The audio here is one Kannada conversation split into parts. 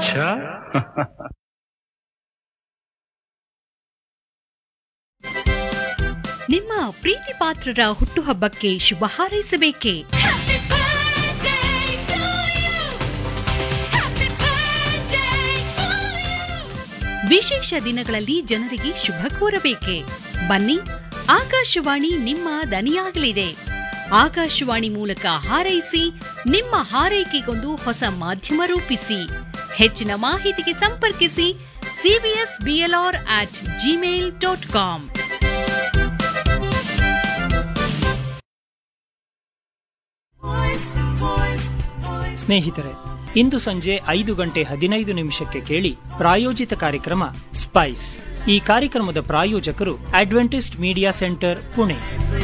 ಅಚ್ಚಾ ನಿಮ್ಮ ಪ್ರೀತಿ ಪಾತ್ರರ ಹುಟ್ಟುಹಬ್ಬಕ್ಕೆ ಶುಭ ಹಾರೈಸಬೇಕೇ ವಿಶೇಷ ದಿನಗಳಲ್ಲಿ ಜನರಿಗೆ ಶುಭ ಕೋರಬೇಕೆ ಬನ್ನಿ ಆಕಾಶವಾಣಿ ನಿಮ್ಮ ದನಿಯಾಗಲಿದೆ ಆಕಾಶವಾಣಿ ಮೂಲಕ ಹಾರೈಸಿ ನಿಮ್ಮ ಹಾರೈಕೆಗೊಂದು ಹೊಸ ಮಾಧ್ಯಮ ರೂಪಿಸಿ ಹೆಚ್ಚಿನ ಮಾಹಿತಿಗೆ ಸಂಪರ್ಕಿಸಿ CBS BLR at Gmail dot com ಸ್ನೇಹಿತರೆ ಇಂದು ಸಂಜೆ ಐದು ಗಂಟೆ ಹದಿನೈದು ನಿಮಿಷಕ್ಕೆ ಕೇಳಿ ಪ್ರಾಯೋಜಿತ ಕಾರ್ಯಕ್ರಮ ಸ್ಪೈಸ್ ಈ ಕಾರ್ಯಕ್ರಮದ ಪ್ರಾಯೋಜಕರು ಅಡ್ವೆಂಟಿಸ್ಟ್ ಮೀಡಿಯಾ ಸೆಂಟರ್ ಪುಣೆ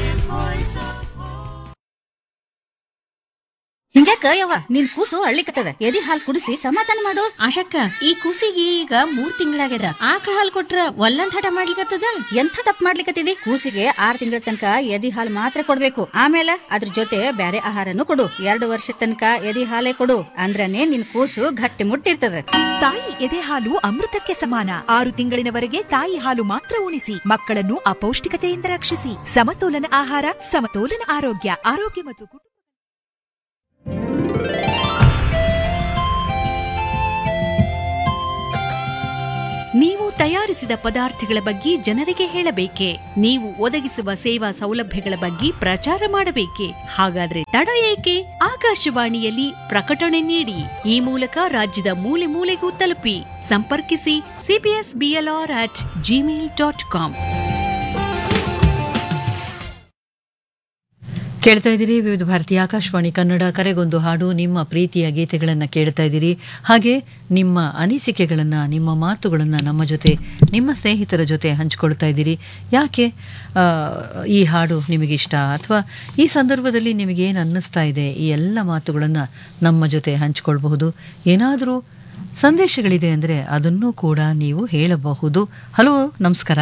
ಹಿಂಗ್ಯಾಕ ಯವ್ವ ನಿನ್ ಕೂಸು ಅಳ್ಳಿಕತ್ತದ ಎದಿ ಹಾಲ್ ಕುಡಿಸಿ ಸಮಾಧಾನ ಮಾಡು ಆಶಕ್ಕ ಈ ಕೂಸಿಗೆ ಈಗ ಮೂರ್ ತಿಂಗಳಾಗ್ಯದ ಆಕಳ ಹಾಲ್ ಕೊಟ್ರ ಒಲ್ಲಂದ್ ಹಠ ಮಾಡ್ಲಿಕತ್ತದ ಎಂಥ ತಪ್ಪು ಮಾಡ್ಲಿಕತ್ತಿದಿ ಕೂಸಿಗೆ ಆರ್ ತಿಂಗಳ ತನಕ ಎದಿ ಹಾಲ್ ಮಾತ್ರ ಕೊಡ್ಬೇಕು ಆಮೇಲೆ ಅದ್ರ ಜೊತೆ ಬ್ಯಾರೆ ಆಹಾರನು ಕೊಡು ಎರಡು ವರ್ಷ ತನಕ ಎದಿ ಹಾಲೇ ಕೊಡು ಅಂದ್ರನೇ ನಿನ್ ಕೂಸು ಗಟ್ಟಿ ಮುಟ್ಟಿರ್ತದ ತಾಯಿ ಎದೆ ಹಾಲು ಅಮೃತಕ್ಕೆ ಸಮಾನ ಆರು ತಿಂಗಳಿನವರೆಗೆ ತಾಯಿ ಹಾಲು ಮಾತ್ರ ಉಣಿಸಿ ಮಕ್ಕಳನ್ನು ಅಪೌಷ್ಟಿಕತೆಯಿಂದ ರಕ್ಷಿಸಿ ಸಮತೋಲನ ಆಹಾರ ಸಮತೋಲನ ಆರೋಗ್ಯ ಆರೋಗ್ಯ ಮತ್ತು ಕುಟುಂಬ ನೀವು ತಯಾರಿಸಿದ ಪದಾರ್ಥಗಳ ಬಗ್ಗೆ ಜನರಿಗೆ ಹೇಳಬೇಕೆ ನೀವು ಒದಗಿಸುವ ಸೇವಾ ಸೌಲಭ್ಯಗಳ ಬಗ್ಗೆ ಪ್ರಚಾರ ಮಾಡಬೇಕೆ ಹಾಗಾದ್ರೆ ತಡ ಏಕೆ ಆಕಾಶವಾಣಿಯಲ್ಲಿ ಪ್ರಕಟಣೆ ನೀಡಿ ಈ ಮೂಲಕ ರಾಜ್ಯದ ಮೂಲೆ ಮೂಲೆಗೂ ತಲುಪಿ ಸಂಪರ್ಕಿಸಿ CBS BLR at Gmail dot com ಕೇಳ್ತಾ ಇದ್ದೀರಿ ವಿವಿಧ ಭಾರತಿ ಆಕಾಶವಾಣಿ ಕನ್ನಡ ಕರೆಗೊಂದು ಹಾಡು ನಿಮ್ಮ ಪ್ರೀತಿಯ ಗೀತೆಗಳನ್ನು ಕೇಳ್ತಾ ಇದ್ದೀರಿ ಹಾಗೆ ನಿಮ್ಮ ಅನಿಸಿಕೆಗಳನ್ನು ನಿಮ್ಮ ಮಾತುಗಳನ್ನು ನಮ್ಮ ಜೊತೆ ನಿಮ್ಮ ಸ್ನೇಹಿತರ ಜೊತೆ ಹಂಚ್ಕೊಳ್ತಾ ಇದ್ದೀರಿ ಯಾಕೆ ಆ, ಈ ಹಾಡು ನಿಮಗಿಷ್ಟ ಅಥವಾ ಈ ಸಂದರ್ಭದಲ್ಲಿ ನಿಮಗೇನು ಅನ್ನಿಸ್ತಾ ಇದೆ ಈ ಎಲ್ಲ ಮಾತುಗಳನ್ನು ನಮ್ಮ ಜೊತೆ ಹಂಚ್ಕೊಳ್ಬಹುದು ಏನಾದರೂ ಸಂದೇಶಗಳಿದೆ ಅಂದರೆ ಅದನ್ನೂ ಕೂಡ ನೀವು ಹೇಳಬಹುದು ಹಲೋ ನಮಸ್ಕಾರ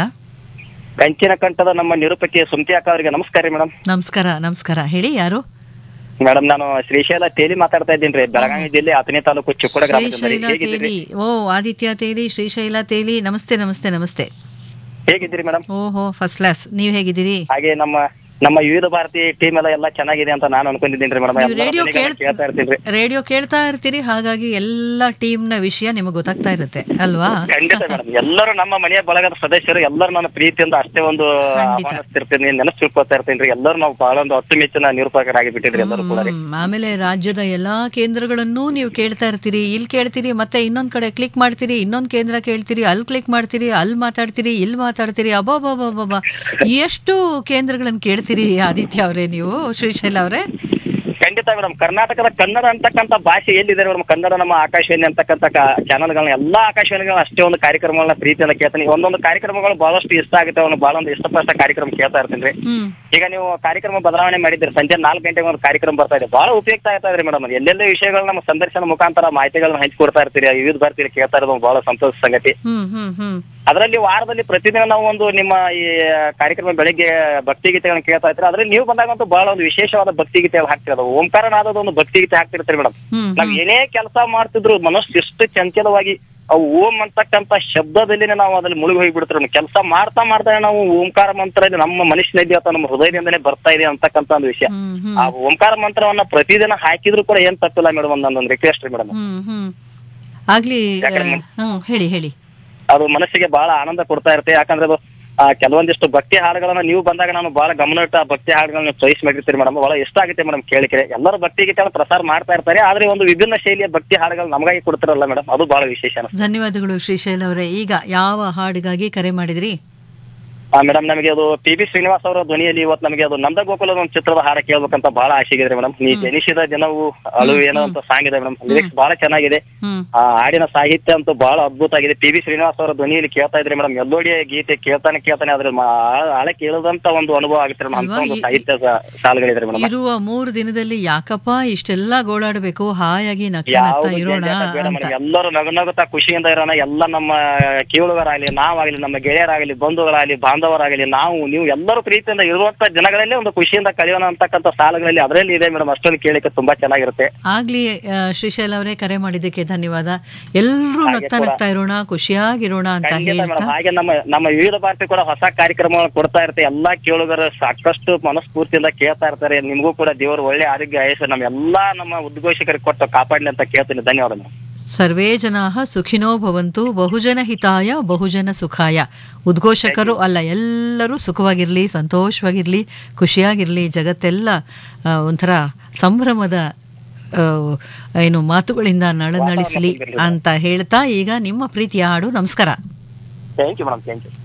ಕಂಚಿನ ಕಂಠದ ನಮ್ಮ ನಿರೂಪಕಿ ಸುಮತಿ ಅಕ್ಕ ಅವರಿಗೆ ನಮಸ್ಕಾರ ರೀ ಮೇಡಮ್ ನಮಸ್ಕಾರ ನಮಸ್ಕಾರ ಹೇಳಿ ಯಾರು ಮೇಡಮ್ ನಾನು ಶ್ರೀಶೈಲ ತೇಲಿ ಮಾತಾಡ್ತಾ ಇದ್ದೀನಿ ರೀ ಬೆಳಗಾವಿ ಜಿಲ್ಲೆ ಹತ್ತನೇ ತಾಲೂಕು ಚಿಕ್ಕೋಡ ಗ್ರಾಮದಿಂದ ರೀ. ಶ್ರೀಶೈಲ ಹೇಗಿದ್ದೀರಿ ತೇಲಿ ಓ ಆದಿತ್ಯ ತೇಲಿ ಶ್ರೀಶೈಲ ತೇಲಿ ನಮಸ್ತೆ ನಮಸ್ತೆ ನಮಸ್ತೆ ಹೇಗಿದ್ದೀರಿ ಮೇಡಮ್ ಓಹೋ ಫಸ್ಟ್ ಕ್ಲಾಸ್ ನೀವ್ ಹೇಗಿದ್ದೀರಿ ಹಾಗೆ ನಮ್ಮ ನಮ್ಮ ವಿವಿಧ ಭಾರತಿ ಟೀಮ್ ಎಲ್ಲ ಎಲ್ಲ ಚೆನ್ನಾಗಿದೆ ಅಂತ ನಾನು ಅನ್ಕೊಂಡಿದ್ದೀನಿ ರೀ ಮೇಡಮ್ ನೀವು ರೇಡಿಯೋ ಕೇಳ್ತಾ ಇರ್ತೀನಿ ರೀ ರೇಡಿಯೋ ಕೇಳ್ತಾ ಇರ್ತೀರಿ ಹಾಗಾಗಿ ಎಲ್ಲ ಟೀಮ್ ನ ವಿಷಯ ನಿಮಗೆ ಗೊತ್ತಾಗ್ತಾ ಇರುತ್ತೆ ಅಲ್ವಾ ಖಂಡಿತ ಮೇಡಮ್ ಎಲ್ಲರೂ ನಮ್ಮ ಮನೆಯ ಬಳಗದ ಸದಸ್ಯರು ಎಲ್ಲರೂ ನನ್ನ ಪ್ರೀತಿಯಿಂದ ಅಷ್ಟೇ ಒಂದು ಖಂಡಿತ. ಆಹ್ವಾನಿಸ್ತಿರ್ತೀನಿ ನೆನಪಿಸ್ಕೊಳ್ತಾ ಇರ್ತೀನಿ ರೀ ಎಲ್ಲರೂ ನಾವು ಬಹಳ ಒಂದು ಅಚ್ಚುಮೆಚ್ಚಿನ ನಿರೂಪಕರಾಗಿ ಬಿಟ್ಟಿದ್ರಿ ಎಲ್ಲರೂ ಕೂಡ ರೀ ಹ್ಮ್, ಆಮೇಲೆ ರಾಜ್ಯದ ಎಲ್ಲಾ ಕೇಂದ್ರಗಳನ್ನೂ ನೀವು ಕೇಳ್ತಾ ಇರ್ತೀರಿ ಇಲ್ಲಿ ಕೇಳ್ತೀರಿ ಮತ್ತೆ ಇನ್ನೊಂದ್ ಕಡೆ ಕ್ಲಿಕ್ ಮಾಡ್ತೀರಿ ಇನ್ನೊಂದ್ ಕೇಂದ್ರ ಕೇಳ್ತೀರಿ ಅಲ್ಲಿ ಕ್ಲಿಕ್ ಮಾಡ್ತೀರಿ ಅಲ್ಲಿ ಮಾತಾಡ್ತೀರಿ ಇಲ್ಲಿ ಮಾತಾಡ್ತೀರಿ ಅಬ್ಬಬ್ಬಬ್ಬಬ್ಬ ಎಷ್ಟು ಕೇಂದ್ರಗಳನ್ನ ಕೇಳ್ತೀರಿ ಆದಿತ್ಯ ಅವರೇ ನೀವು ಶ್ರೀಶೈಲ ಅವರೇ ಖಂಡಿತ ಮೇಡಮ್ ಕರ್ನಾಟಕದ ಕನ್ನಡ ಅಂತಕ್ಕಂಥ ಭಾಷೆ ಎಲ್ಲಿದೆ ಮೇಡಮ್ ಕನ್ನಡ ನಮ್ಮ ಆಕಾಶವಾಣಿ ಅಂತಕ್ಕಂಥ ಚಾನಲ್ಗಳನ್ನ ಎಲ್ಲಾ ಆಕಾಶವಾಣಿಗಳನ್ನ ಅಷ್ಟೇ ಒಂದು ಕಾರ್ಯಕ್ರಮಗಳನ್ನ ಪ್ರೀತಿಯಿಂದ ಕೇಳ್ತೀನಿ ಒಂದೊಂದು ಕಾರ್ಯಕ್ರಮಗಳು ಬಹಳಷ್ಟು ಇಷ್ಟ ಆಗುತ್ತೆ ಅವ್ನು ಬಹಳ ಒಂದು ಇಷ್ಟಪಟ್ಟ ಕಾರ್ಯಕ್ರಮ ಕೇಳ್ತಾ ಇರ್ತೀನಿ ರೀ ಹ್ಮ್ ಈಗ ನೀವು ಕಾರ್ಯಕ್ರಮ ಬದಲಾವಣೆ ಮಾಡಿದ್ರಿ ಸಂಜೆ ನಾಲ್ಕು ಗಂಟೆಗೆ ಒಂದು ಕಾರ್ಯಕ್ರಮ ಬರ್ತಾ ಇದೆ ಬಹಳ ಉಪಯುಕ್ತ ಆಗ್ತಾ ಇದೆ ಮೇಡಮ್ ಎಲ್ಲೆಲ್ಲ ವಿಷಯಗಳನ್ನ ನಮ್ಮ ಸಂದರ್ಶನ ಮುಖಾಂತರ ಮಾಹಿತಿಗಳನ್ನ ಹಂಚಿಕೊಡ್ತಾ ಇರ್ತೀರಿ ವಿವಿಧ ಬರ್ತೀರಿ ಕೇಳ್ತಾ ಇರೋದು ಬಹಳ ಸಂತೋಷ ಸಂಗತಿ ಹ್ಮ್ ಹ್ಮ್ ಹ್ಮ್ ಅದರಲ್ಲಿ ವಾರದಲ್ಲಿ ಪ್ರತಿದಿನ ನಾವು ಒಂದು ನಿಮ್ಮ ಈ ಕಾರ್ಯಕ್ರಮ ಬೆಳಿಗ್ಗೆ ಭಕ್ತಿ ಗೀತೆಗಳನ್ನ ಕೇಳ್ತಾ ಇರ್ತೀರಿ ಅದ್ರಲ್ಲಿ ನೀವು ಬಂದಾಗಂತೂ ಬಹಳ ಒಂದು ವಿಶೇಷವಾದ ಭಕ್ತಿ ಗೀತೆ ಹಾಕ್ತಿರೋದು ಓಂಕಾರನಾದದ ಒಂದು ಭಕ್ತಿ ಗೀತೆ ಹಾಕ್ತಿರ್ತೀರಿ ಮೇಡಮ್ ಹ್ಮ್ ನಾವ್ ಏನೇ ಕೆಲಸ ಮಾಡ್ತಿದ್ರು ಮನಸ್ಸು ಎಷ್ಟು ಚಂಚಲವಾಗಿ ಅವು ಓಂ ಅಂತಕ್ಕಂತ ಶಬ್ದದಲ್ಲಿನೇ ನಾವು ಅದ್ರಲ್ಲಿ ಮುಳುಗಿ ಹೋಗಿಬಿಡ್ತೀವಿ ಕೆಲಸ ಮಾಡ್ತಾ ಮಾಡ್ತಾ ನಾವು ಓಂಕಾರ ಮಂತ್ರ ಇದು ನಮ್ಮ ಮನುಷ್ಯನಲ್ಲಿ ಅಥವಾ ನಮ್ಮ ಹೃದಯದಿಂದಲೇ ಬರ್ತಾ ಇದೆ ಅಂತಕ್ಕಂತ ಒಂದು ವಿಷಯ ಹ್ಮ್ ಹ್ಮ್ ಆ ಓಂಕಾರ ಮಂತ್ರವನ್ನ ಪ್ರತಿದಿನ ಹಾಕಿದ್ರು ಕೂಡ ಏನ್ ತಪ್ಪಿಲ್ಲ ಮೇಡಮ್ ಒಂದೊಂದು ರಿಕ್ವೆಸ್ಟ್ ರೀ ಮೇಡಮ್ ಹ್ಮ್ ಹ್ಮ್ ಆಗ್ಲಿ ಯಾಕಂದ್ರೆ ಹ್ಮ್ ಹೇಳಿ ಹೇಳಿ ಅದು ಮನಸ್ಸಿಗೆ ಬಹಳ ಆನಂದ ಕೊಡ್ತಾ ಇರುತ್ತೆ ಯಾಕಂದ್ರೆ ಅದು ಆ, ಕೆಲವೊಂದಿಷ್ಟು ಭಕ್ತಿ ಹಾಡುಗಳನ್ನ ನೀವು ಬಂದಾಗ ನಾನು ಬಹಳ ಗಮನ ಇಟ್ಟು ಆ ಭಕ್ತಿ ಹಾಡುಗಳನ್ನ ಚಾಯ್ಸ್ ಮಾಡಿರ್ತೀರಿ ಮೇಡಮ್ ಬಹಳ ಇಷ್ಟ ಆಗುತ್ತೆ ಮೇಡಮ್ ಕೇಳಿಕೆ ಎಲ್ಲರೂ ಭಕ್ತಿ ಗೀತೆಗಳನ್ನ ಪ್ರಸಾರ ಮಾಡ್ತಾ ಇರ್ತಾರೆ ಆದ್ರೆ ಒಂದು ವಿಭಿನ್ನ ಶೈಲಿಯ ಭಕ್ತಿ ಹಾಡುಗಳು ನಮಗಾಗಿ ಕೊಡ್ತಾರಲ್ಲ ಮೇಡಮ್ ಅದು ಬಹಳ ವಿಶೇಷ ಅನ್ಸುತ್ತೆ. ಧನ್ಯವಾದಗಳು ಶ್ರೀಶೈಲ ಅವರೇ ಈಗ ಯಾವ ಹಾಡಿಗಾಗಿ ಕರೆ ಮಾಡಿದ್ರಿ ಆ ಮೇಡಮ್ ನಮಗೆ ಅದು ಪಿ ಬಿ ಶ್ರೀನಿವಾಸ್ ಅವರ ಧ್ವನಿಯಲ್ಲಿ ಇವತ್ತು ನಮಗೆ ಅದು ನಂದ ಗೋಕುಲದ ಒಂದು ಚಿತ್ರದ ಹಾಡ ಕೇಳ್ಬೇಕಂತ ಬಹಳ ಆಸೆ ಇದೆ ಮೇಡಮ್ ನೀ ಜನಿಸಿದ ದಿನವು ಅಳು ಏನೋ ಅಂತ ಸಾಂಗ್ ಇದೆ ಮೇಡಮ್ ಲಿರಿಕ್ಸ್ ಬಹಳ ಚೆನ್ನಾಗಿದೆ ಹ್ಮ್ ಆ ಹಾಡಿನ ಸಾಹಿತ್ಯ ಅಂತೂ ಬಹಳ ಅದ್ಭುತ ಆಗಿದೆ ಪಿ ಬಿ ಶ್ರೀನಿವಾಸ್ ಅವರ ಧ್ವನಿಯಲ್ಲಿ ಕೇಳ್ತಾ ಇದ್ರಿ ಮೇಡಮ್ ಎಲ್ಲೋಡಿಯ ಗೀತೆ ಕೇಳ್ತಾನೆ ಕೇಳ್ತಾನೆ ಅದ್ರ ಮ- ಆ- ಹಳೆ ಕೇಳದಂತ ಒಂದು ಅನುಭವ ಆಗುತ್ತೆ ಮೇಡಮ್ ಅಂತ ಒಂದು ಅಲ್ವಾ? ಈ- ಸಾಹಿತ್ಯ ಸಾ- ಸಾಲುಗಳಿದೆ ಮೇಡಮ್ ಇರುವ ಮೂರು ದಿನದಲ್ಲಿ ಯಾಕಪ್ಪ ಇಷ್ಟೆಲ್ಲ ಗೋಳಾಡಬೇಕು ಹಾಯಾಗಿ ನಗ್ತಾ ಯಾವ ನಗ್ತಾ ಇರೋಣ ಅಂತ ಎಲ್ಲರೂ ನಗು ನಗುತ್ತಾ ಖುಷಿಯಿಂದ ಇರೋಣ ಎಲ್ಲ ನಮ್ಮ ಕೇಳುಗರಾಗ್ಲಿ ನಾವಾಗ್ಲಿ ನಮ್ಮ ಗೆಳೆಯರಾಗ್ಲಿ ಬಂಧುಗಳಾಗ್ಲಿ ಬಾಂಧವ ಬಾಂಧವರಾಗಲಿ ನಾವು ನೀವು ಎಲ್ಲರೂ ಪ್ರೀತಿಯಿಂದ ಇರುವಂತ ಜನಗಳಲ್ಲೇ ಒಂದು ಖುಷಿಯಿಂದ ಕಳೆಯೋಣ ಅಂತಕ್ಕಂಥ ಸಾಲಗಳಲ್ಲಿ ಅದರಲ್ಲಿ ಇದೆ ಮೇಡಮ್ ಅಷ್ಟೊಂದು ಕೇಳಿಕ್ಕೆ ತುಂಬಾ ಚೆನ್ನಾಗಿರುತ್ತೆ ಆಗ್ಲಿ ಆ, ಶ್ರೀಶೈಲ್ ಅವರೇ ಕರೆ ಮಾಡಿದ್ದಕ್ಕೆ ಧನ್ಯವಾದ ಎಲ್ಲರೂ ಹಾಗೆ ನಗ್ತಾ ಕೂಡ. ನಗ್ತಾ ಇರೋಣ ಖುಷಿಯಾಗಿರೋಣ ಅಂತ ಖಂಡಿತ ಹೇಳ್ತಾ ಮೇಡಮ್ ಹಾಗೆ ನಮ್ಮ ನಮ್ಮ ವಿವಿಧ ಭಾರತಿ ಕೂಡ ಹೊಸ ಕಾರ್ಯಕ್ರಮಗಳನ್ನು ಕೊಡ್ತಾ ಇರುತ್ತೆ ಎಲ್ಲಾ ಕೇಳುಗರು ಸಾಕಷ್ಟು ಮನಸ್ಫೂರ್ತಿಯಿಂದ ಕೇಳ್ತಾ ಇರ್ತಾರೆ ನಿಮಗೂ ಕೂಡ ದೇವರು ಒಳ್ಳೆ ಆರೋಗ್ಯ ಆಯಸ್ಸು ನಮ್ಮ ಎಲ್ಲಾ ನಮ್ಮ ಉದ್ಘೋಷಕರಿಗೆ ಕೊಟ್ಟು ಕಾಪಾಡಲಿ ಅಂತ ಕೇಳ್ತೀನಿ ಧನ್ಯವಾದ ಮೇಡಮ್ ಸರ್ವೇ ಜನಾ ಸುಖಿನೋ ಭವಂತು ಬಹುಜನ ಹಿತಾಯ ಬಹುಜನ ಸುಖಾಯ ಉದ್ಘೋಷಕರು ಅಲ್ಲ ಎಲ್ಲರೂ ಸುಖವಾಗಿರ್ಲಿ ಸಂತೋಷವಾಗಿರ್ಲಿ ಖುಷಿಯಾಗಿರ್ಲಿ ಜಗತ್ತೆಲ್ಲ ಆ, ಒಂಥರ ಸಂಭ್ರಮದ ಆ, ಏನು ಮಾತುಗಳಿಂದ ನಳನಳಿಸಲಿ ಅಂತ ಹೇಳ್ತಾ ಈಗ ನಿಮ್ಮ ಪ್ರೀತಿಯ ಹಾಡು ನಮಸ್ಕಾರ thank you madam thank you